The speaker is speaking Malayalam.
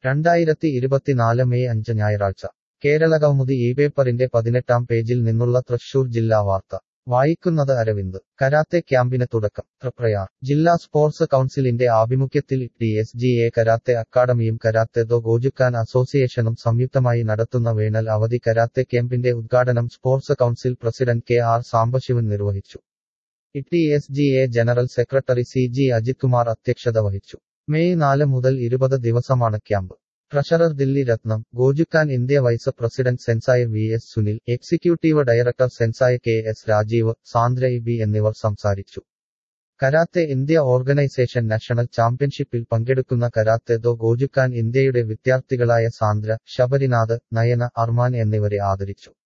രണ്ടായിരത്തി ഇരുപത്തിനാല് മെയ് അഞ്ച് ഞായറാഴ്ച കേരളകൗമുദി ഈ പേപ്പറിന്റെ പതിനെട്ടാം പേജിൽ നിന്നുള്ള തൃശൂർ ജില്ലാ വാർത്ത വായിക്കുന്നത് അരവിന്ദ് കരാത്തെ ക്യാമ്പിന് തുടക്കം തൃപ്രയാർ ജില്ലാ സ്പോർട്സ് കൗൺസിലിന്റെ ആഭിമുഖ്യത്തിൽ T S G A karate അക്കാദമിയും കരാത്തെ ദോ ഗോജുക്കാൻ അസോസിയേഷനും സംയുക്തമായി നടത്തുന്ന വേനൽ അവധി കരാത്തെ ക്യാമ്പിന്റെ ഉദ്ഘാടനം sports council president K R Sambasivan നിർവഹിച്ചു T S G A general secretary C G Ajith Kumar അധ്യക്ഷത വഹിച്ചു മെയ് നാല് മുതൽ ഇരുപത് ദിവസമാണ് camp treasurer Dilli Ratnam Gojukan India vice president sensei V S Sunil executive director sensei K S Rajeev Sandra E B എന്നിവർ സംസാരിച്ചു കരാത്തെ ഇന്ത്യ ഓർഗനൈസേഷൻ നാഷണൽ ചാമ്പ്യൻഷിപ്പിൽ പങ്കെടുക്കുന്ന കരാത്തെ ദോ ഗോജുക്കാൻ ഇന്ത്യയുടെ വിദ്യാർത്ഥികളായ സാന്ദ്ര ശബരിനാഥ് നയന അർമാൻ എന്നിവരെ ആദരിച്ചു